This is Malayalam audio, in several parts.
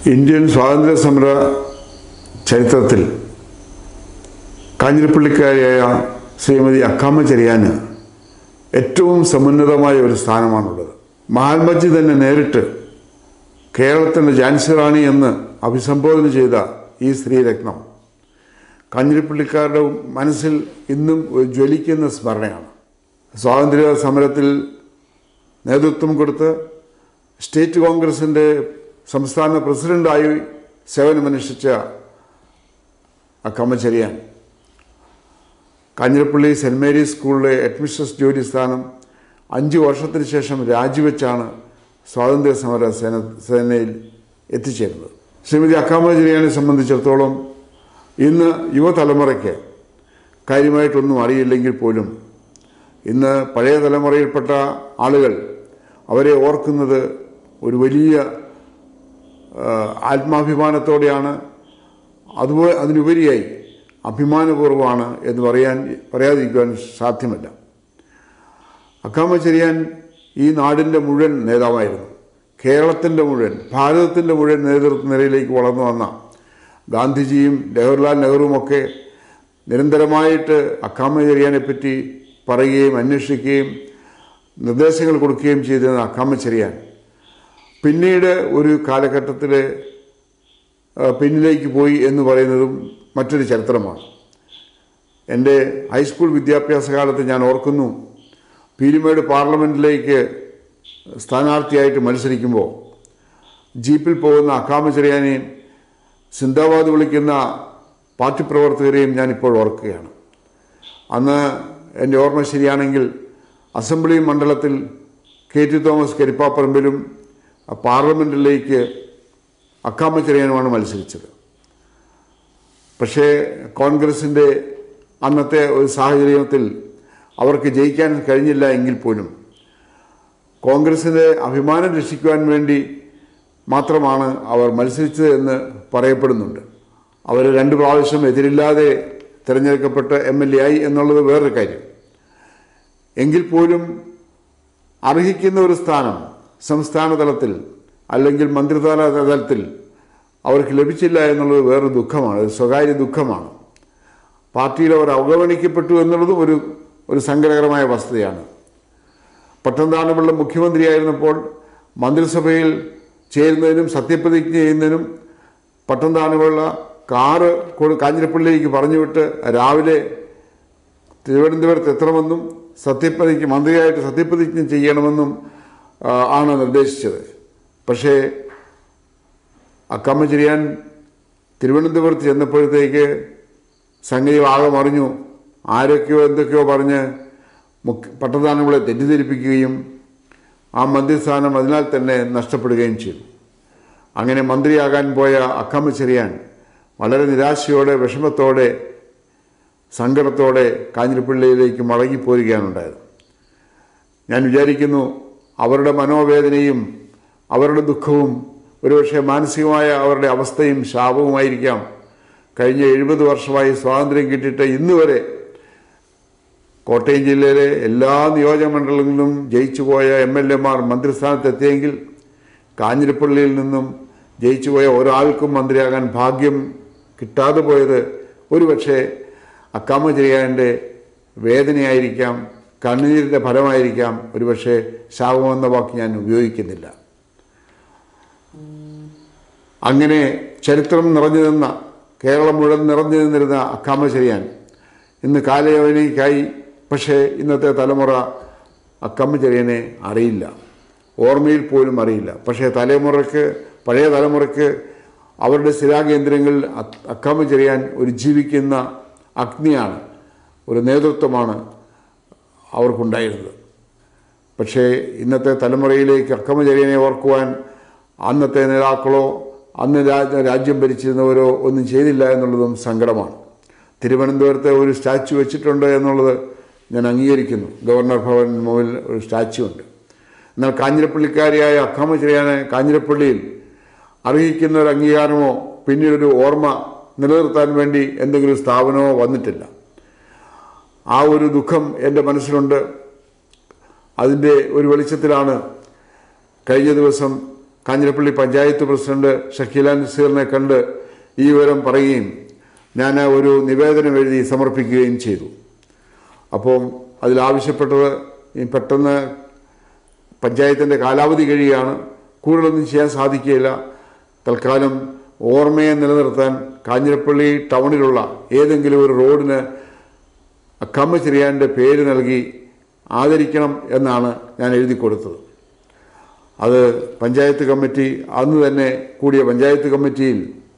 ഇന്ത്യൻ സ്വാതന്ത്ര്യ സമര ചരിത്രത്തിൽ കാഞ്ഞിരപ്പള്ളിക്കാരിയായ ശ്രീമതി അക്കാമ്മ ചെറിയാന് ഏറ്റവും സമുന്നതമായ ഒരു സ്ഥാനമാണുള്ളത് മഹാത്മജി തന്നെ നേരിട്ട് കേരളത്തിൻ്റെ ഝാൻസി റാണി എന്ന് അഭിസംബോധന ചെയ്ത ഈ സ്ത്രീരത്നം കാഞ്ഞിരപ്പള്ളിക്കാരുടെ മനസ്സിൽ ഇന്നും ഒരു ജ്വലിക്കുന്ന സ്മരണയാണ് സ്വാതന്ത്ര്യ സമരത്തിൽ നേതൃത്വം കൊടുത്ത് സ്റ്റേറ്റ് കോൺഗ്രസിൻ്റെ സംസ്ഥാന പ്രസിഡൻ്റായി സേവനമനുഷ്ഠിച്ച അക്കമ്മ ചെറിയാൻ കാഞ്ഞിരപ്പള്ളി സെൻറ് മേരീസ് സ്കൂളിലെ അഡ്മിഷൻസ് ജോലി സ്ഥാനം അഞ്ച് വർഷത്തിന് ശേഷം രാജിവെച്ചാണ് സ്വാതന്ത്ര്യ സമര സേന സേനയിൽ എത്തിച്ചേരുന്നത് ശ്രീമതി അക്കാമ ചെറിയാനെ സംബന്ധിച്ചിടത്തോളം ഇന്ന് യുവതലമുറയ്ക്ക് കാര്യമായിട്ടൊന്നും അറിയില്ലെങ്കിൽ പോലും ഇന്ന് പഴയ തലമുറയിൽപ്പെട്ട ആളുകൾ അവരെ ഓർക്കുന്നത് ഒരു വലിയ ആ, ആത്മാഭിമാനത്തോടെയാണ് അതുപോലെ അതിനുപരിയായി അഭിമാനപൂർവ്വമാണ് എന്ന് പറയാൻ പറയാതിരിക്കുവാൻ സാധ്യമല്ല അക്കാമ ചെറിയാൻ ഈ നാടിൻ്റെ മുഴുവൻ നേതാവായിരുന്നു കേരളത്തിൻ്റെ മുഴുവൻ ഭാരതത്തിൻ്റെ മുഴുവൻ നേതൃത്വ നിരയിലേക്ക് വളർന്നു വന്ന ഗാന്ധിജിയും ജവഹർലാൽ നെഹ്റുവുമൊക്കെ നിരന്തരമായിട്ട് അക്കാമ ചെറിയാനെ പറ്റി പറയുകയും അന്വേഷിക്കുകയും നിർദ്ദേശങ്ങൾ കൊടുക്കുകയും ചെയ്തിരുന്ന അക്കാമ ചെറിയാൻ പിന്നീട് ഒരു കാലഘട്ടത്തിൽ പിന്നിലേക്ക് പോയി എന്ന് പറയുന്നതും മറ്റൊരു ചരിത്രമാണ് എൻ്റെ ഹൈസ്കൂൾ വിദ്യാഭ്യാസ കാലത്ത് ഞാൻ ഓർക്കുന്നു പീരുമേട് പാർലമെൻറ്റിലേക്ക് സ്ഥാനാർത്ഥിയായിട്ട് മത്സരിക്കുമ്പോൾ ജീപ്പിൽ പോകുന്ന അക്കാമ ചെറിയാനെയും സിന്ദാബാദ് വിളിക്കുന്ന പാർട്ടി പ്രവർത്തകരെയും ഞാൻ ഇപ്പോൾ ഓർക്കുകയാണ് അന്ന് എൻ്റെ ഓർമ്മ ശരിയാണെങ്കിൽ അസംബ്ലി മണ്ഡലത്തിൽ കെ ടി തോമസ് കരിപ്പാപ്പറമ്പിലും പാർലമെൻറ്റിലേക്ക് അക്കാമ ചെറിയാനുമാണ് മത്സരിച്ചത് പക്ഷേ കോൺഗ്രസിൻ്റെ അന്നത്തെ ഒരു സാഹചര്യത്തിൽ അവർക്ക് ജയിക്കാൻ കഴിഞ്ഞില്ല എങ്കിൽ പോലും കോൺഗ്രസിൻ്റെ അഭിമാനം രക്ഷിക്കുവാൻ വേണ്ടി മാത്രമാണ് അവർ മത്സരിച്ചത് എന്ന് പറയപ്പെടുന്നുണ്ട് അവർ രണ്ട് പ്രാവശ്യം എതിരില്ലാതെ തിരഞ്ഞെടുക്കപ്പെട്ട് എം എൽ എ ആയി എന്നുള്ളത് വേറൊരു കാര്യം എങ്കിൽ പോലും അർഹിക്കുന്ന ഒരു സ്ഥാനം സംസ്ഥാന തലത്തിൽ അല്ലെങ്കിൽ മന്ത്രിതല തലത്തിൽ അവർക്ക് ലഭിച്ചില്ല എന്നുള്ളത് വേറൊരു ദുഃഖമാണ് ഒരു സ്വകാര്യ ദുഃഖമാണ് പാർട്ടിയിൽ അവർ അവഗണിക്കപ്പെട്ടു എന്നുള്ളതും ഒരു ഒരു സങ്കടകരമായ വസ്തുതയാണ് പട്ടംതാണപിള്ള മുഖ്യമന്ത്രിയായിരുന്നപ്പോൾ മന്ത്രിസഭയിൽ ചേരുന്നതിനും സത്യപ്രതിജ്ഞ ചെയ്യുന്നതിനും പട്ടംതാണപിള്ള കാറ് കൊ- കാഞ്ഞിരപ്പള്ളിയിലേക്ക് പറഞ്ഞുവിട്ട് രാവിലെ തിരുവനന്തപുരത്ത് എത്തണമെന്നും സത്യപ്രതിജ്ഞ മന്ത്രിയായിട്ട് സത്യപ്രതിജ്ഞ ചെയ്യണമെന്നും ആ, ആണ് നിർദ്ദേശിച്ചത് പക്ഷേ അക്കമ്മ ചെറിയാൻ തിരുവനന്തപുരത്ത് ചെന്നപ്പോഴത്തേക്ക് സംഗതി ആകെ മറിഞ്ഞു ആരൊക്കെയോ എന്തൊക്കെയോ പറഞ്ഞ് മുഖ്യ പട്ടദാനങ്ങളെ തെറ്റിദ്ധരിപ്പിക്കുകയും ആ മന്ത്രിസ്ഥാനം അതിനാൽ തന്നെ നഷ്ടപ്പെടുകയും ചെയ്തു അങ്ങനെ മന്ത്രിയാകാൻ പോയ അക്കമ്മ ചെറിയാൻ വളരെ നിരാശയോടെ വിഷമത്തോടെ സങ്കടത്തോടെ കാഞ്ഞിരപ്പള്ളിയിലേക്ക് മടങ്ങിപ്പോരുകയാണ് ഉണ്ടായത് ഞാൻ വിചാരിക്കുന്നു അവരുടെ മനോവേദനയും അവരുടെ ദുഃഖവും ഒരുപക്ഷെ മാനസികമായ അവരുടെ അവസ്ഥയും ശാപവുമായിരിക്കാം കഴിഞ്ഞ എഴുപത് വർഷമായി സ്വാതന്ത്ര്യം കിട്ടിയിട്ട് ഇന്ന് വരെ കോട്ടയം ജില്ലയിലെ എല്ലാ നിയോജകമണ്ഡലങ്ങളിലും ജയിച്ചുപോയ എം എൽ എമാർ മന്ത്രിസ്ഥാനത്തെത്തിയെങ്കിൽ കാഞ്ഞിരപ്പള്ളിയിൽ നിന്നും ജയിച്ചുപോയ ഒരാൾക്കും മന്ത്രിയാകാൻ ഭാഗ്യം കിട്ടാതെ പോയത് ഒരുപക്ഷെ അക്കാമ ചെറിയാൻ്റെ വേദനയായിരിക്കാം കണ്ണുനീരിൻ്റെ ഫലമായിരിക്കാം ഒരുപക്ഷെ ശാപമെന്ന വാക്ക് ഞാൻ ഉപയോഗിക്കുന്നില്ല അങ്ങനെ ചരിത്രം നിറഞ്ഞു നിന്ന കേരളം മുഴുവൻ നിറഞ്ഞു നിന്നിരുന്ന അക്കാമ ചെറിയാൻ ഇന്ന് കാലയവനിക്കായി പക്ഷേ ഇന്നത്തെ തലമുറ അക്കമ്മ ചെറിയനെ അറിയില്ല ഓർമ്മയിൽ പോലും അറിയില്ല പക്ഷേ തലമുറയ്ക്ക് പഴയ തലമുറയ്ക്ക് അവരുടെ സ്ഥിരാകേന്ദ്രങ്ങളിൽ അ- അക്കമ്മ ചെറിയാൻ ഒരു ജീവിക്കുന്ന അഗ്നിയാണ് ഒരു നേതൃത്വമാണ് അവർക്കുണ്ടായിരുന്നത് പക്ഷേ ഇന്നത്തെ തലമുറയിലേക്ക് അക്കമചര്യനെ ഓർക്കുവാൻ അന്നത്തെ നേതാക്കളോ അന്ന് രാ- രാജ്യം ഭരിച്ചിരുന്നവരോ ഒന്നും ചെയ്തില്ല എന്നുള്ളതും സങ്കടമാണ് തിരുവനന്തപുരത്തെ ഒരു സ്റ്റാച്ചു വെച്ചിട്ടുണ്ട് എന്നുള്ളത് ഞാൻ അംഗീകരിക്കുന്നു ഗവർണർ ഭവൻ മുമ്പിൽ ഒരു സ്റ്റാച്ചു ഉണ്ട് എന്നാൽ കാഞ്ഞിരപ്പള്ളിക്കാരിയായ അക്കാമ ചെറിയാനെ കാഞ്ഞിരപ്പള്ളിയിൽ അർഹിക്കുന്ന ഒരു അംഗീകാരമോ പിന്നീടൊരു ഓർമ്മ നിലനിർത്താൻ വേണ്ടി എന്തെങ്കിലും സ്ഥാപനമോ വന്നിട്ടില്ല ആ ഒരു ദുഃഖം എൻ്റെ മനസ്സിലുണ്ട് അതിൻ്റെ ഒരു വെളിച്ചത്തിലാണ് കഴിഞ്ഞ ദിവസം കാഞ്ഞിരപ്പള്ളി പഞ്ചായത്ത് പ്രസിഡന്റ് ഷക്കീല നസീറിനെ കണ്ട് ഈ വിവരം പറയുകയും ഞാൻ ഒരു നിവേദനം എഴുതി സമർപ്പിക്കുകയും ചെയ്തു അപ്പോൾ അതിലാവശ്യപ്പെട്ടത് ഈ പെട്ടെന്ന് പഞ്ചായത്തിൻ്റെ കാലാവധി കഴിയുകയാണ് കൂടുതലൊന്നും ചെയ്യാൻ സാധിക്കുകയില്ല തൽക്കാലം ഓർമ്മയെ നിലനിർത്താൻ കാഞ്ഞിരപ്പള്ളി ടൗണിലുള്ള ഏതെങ്കിലും ഒരു റോഡിന് അക്കമ്മ ചെറിയാൻ്റെ പേര് നൽകി ആദരിക്കണം എന്നാണ് ഞാൻ എഴുതി കൊടുത്തത് അത് പഞ്ചായത്ത് കമ്മിറ്റി അന്ന് തന്നെ കൂടിയ പഞ്ചായത്ത് കമ്മിറ്റിയിൽ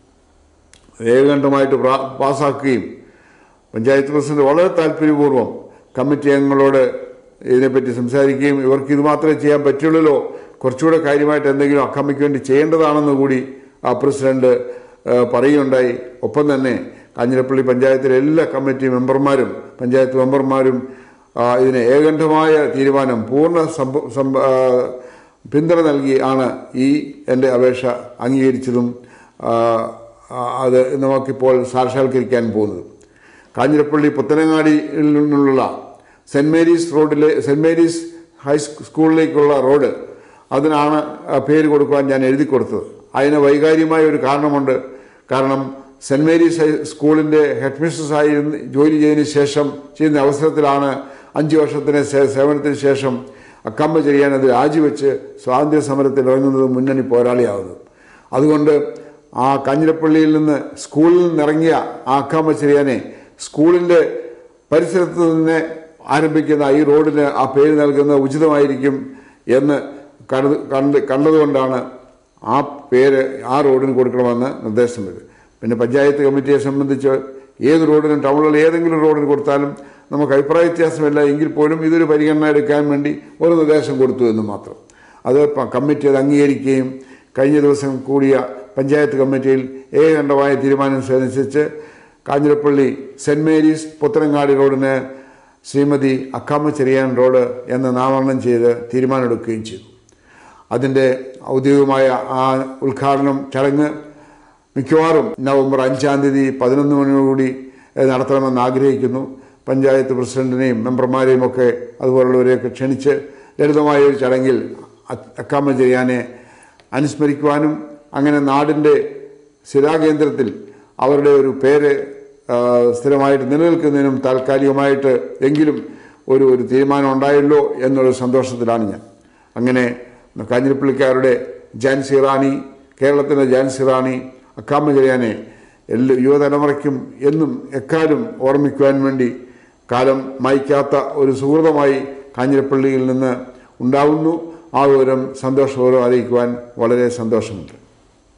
ഏകകണ്ഠമായിട്ട് പ്രാ പാസ്സാക്കുകയും പഞ്ചായത്ത് പ്രസിഡന്റ് വളരെ താല്പര്യപൂർവ്വം കമ്മിറ്റി അംഗങ്ങളോട് ഇതിനെപ്പറ്റി സംസാരിക്കുകയും ഇവർക്ക് ഇത് മാത്രമേ ചെയ്യാൻ പറ്റുള്ളൂ കുറച്ചുകൂടെ കാര്യമായിട്ട് എന്തെങ്കിലും അക്കമ്മയ്ക്ക് വേണ്ടി ചെയ്യേണ്ടതാണെന്ന് കൂടി ആ പ്രസിഡന്റ് ഏഹ്, പറയുകയുണ്ടായി ഒപ്പം തന്നെ കാഞ്ഞിരപ്പള്ളി പഞ്ചായത്തിലെ എല്ലാ കമ്മിറ്റി മെമ്പർമാരും പഞ്ചായത്ത് മെമ്പർമാരും ആ, ഇതിന് ഏകണ്ഠമായ തീരുമാനം പൂർണ്ണ സംഭ സംഭ- ആ, പിന്തുണ നൽകി ആണ് ഈ എൻ്റെ അപേക്ഷ അംഗീകരിച്ചതും ആ, ആ, അത് നമുക്കിപ്പോൾ സാക്ഷാത്കരിക്കാൻ പോകുന്നത് കാഞ്ഞിരപ്പള്ളി പുത്തനങ്ങാടിയിൽ നിന്നുള്ള സെൻറ് മേരീസ് റോഡിലെ സെൻറ് മേരീസ് ഹൈ സ്കൂളിലേക്കുള്ള റോഡ് അതിനാണ് ആ പേര് കൊടുക്കുവാൻ ഞാൻ എഴുതി കൊടുത്തത് അതിന് വൈകാര്യമായ ഒരു കാരണമുണ്ട് കാരണം സെൻറ് മേരീസ് ഹൈ സ്കൂളിൻ്റെ ഹെഡ് മിസ്ട്രസ്സായി ഇരുന്ന് ജോലി ചെയ്തതിന് ശേഷം ചെയ്യുന്ന അവസരത്തിലാണ് അഞ്ച് വർഷത്തിന് സേ- സേവനത്തിന് ശേഷം അക്കമ്മ ചെയ്യാൻ അത് രാജിവെച്ച് സ്വാതന്ത്ര്യ സമരത്തിൽ ഇറങ്ങുന്നത് മുന്നണി പോരാളിയാവുന്നത് അതുകൊണ്ട് ആ കാഞ്ഞിരപ്പള്ളിയിൽ നിന്ന് സ്കൂളിൽ നിന്നിറങ്ങിയ ആ അക്കാമ്മ ചെറിയാനെ സ്കൂളിൻ്റെ പരിസരത്ത് നിന്ന് ആരംഭിക്കുന്ന ഈ റോഡിന് ആ പേര് നൽകുന്നത് ഉചിതമായിരിക്കും എന്ന് കണ്ടത് കണ്ട് കണ്ടതുകൊണ്ടാണ് ആ പേര് ആ റോഡിന് കൊടുക്കണമെന്ന് നിർദ്ദേശം വരും പിന്നെ പഞ്ചായത്ത് കമ്മിറ്റിയെ സംബന്ധിച്ച് ഏത് റോഡിനും ടൗണിലുള്ള ഏതെങ്കിലും റോഡിന് കൊടുത്താലും നമുക്ക് അഭിപ്രായ വ്യത്യാസമില്ല എങ്കിൽ പോലും ഇതൊരു പരിഗണന എടുക്കാൻ വേണ്ടി ഒരു നിർദ്ദേശം കൊടുത്തു എന്ന് മാത്രം അത് പ- കമ്മിറ്റി അത് അംഗീകരിക്കുകയും കഴിഞ്ഞ ദിവസം കൂടിയ പഞ്ചായത്ത് കമ്മിറ്റിയിൽ ഏകകണ്ഠമായ തീരുമാനം അനുസരിച്ച് കാഞ്ഞിരപ്പള്ളി സെൻറ് മേരീസ് പുത്തനങ്ങാടി റോഡിന് ശ്രീമതി അക്കാമ ചെറിയാൻ റോഡ് എന്ന് നാമകരണം ചെയ്ത് തീരുമാനമെടുക്കുകയും ചെയ്തു അതിൻ്റെ ഔദ്യോഗികമായ ആ ഉദ്ഘാടനം ചടങ്ങ് മിക്കവാറും നവംബർ അഞ്ചാം തീയതി പതിനൊന്ന് മണിയോടുകൂടി ഏഹ്, നടത്തണമെന്ന് ആഗ്രഹിക്കുന്നു പഞ്ചായത്ത് പ്രസിഡന്റിനെയും മെമ്പർമാരെയും ഒക്കെ അതുപോലുള്ളവരെയൊക്കെ ക്ഷണിച്ച് ലളിതമായ ഒരു ചടങ്ങിൽ അ- അക്കാമ ചെറിയാനെ അനുസ്മരിക്കുവാനും അങ്ങനെ നാടിൻ്റെ സ്ഥിരാകേന്ദ്രത്തിൽ അവരുടെ ഒരു പേര് ആ, സ്ഥിരമായിട്ട് നിലനിൽക്കുന്നതിനും താൽക്കാലികമായിട്ട് എങ്കിലും ഒരു ഒരു തീരുമാനം ഉണ്ടായല്ലോ എന്നുള്ള സന്തോഷത്തിലാണ് ഞാൻ അങ്ങനെ കാഞ്ഞിരപ്പള്ളിക്കാരുടെ ജാൻസി റാണി കേരളത്തിൻ്റെ ജാൻസി റാണി അക്കാമ ചെറിയാനെ എല്ലാ യുവതലമുറയ്ക്കും എന്നും എക്കാലം ഓർമ്മിക്കുവാൻ വേണ്ടി കാലം മായ്ക്കാത്ത ഒരു സുഹൃതമായി കാഞ്ഞിരപ്പള്ളിയിൽ നിന്ന് ഉണ്ടാവുന്നു ആ വിവരം സന്തോഷപൂർവ്വം അറിയിക്കുവാൻ വളരെ സന്തോഷമുണ്ട്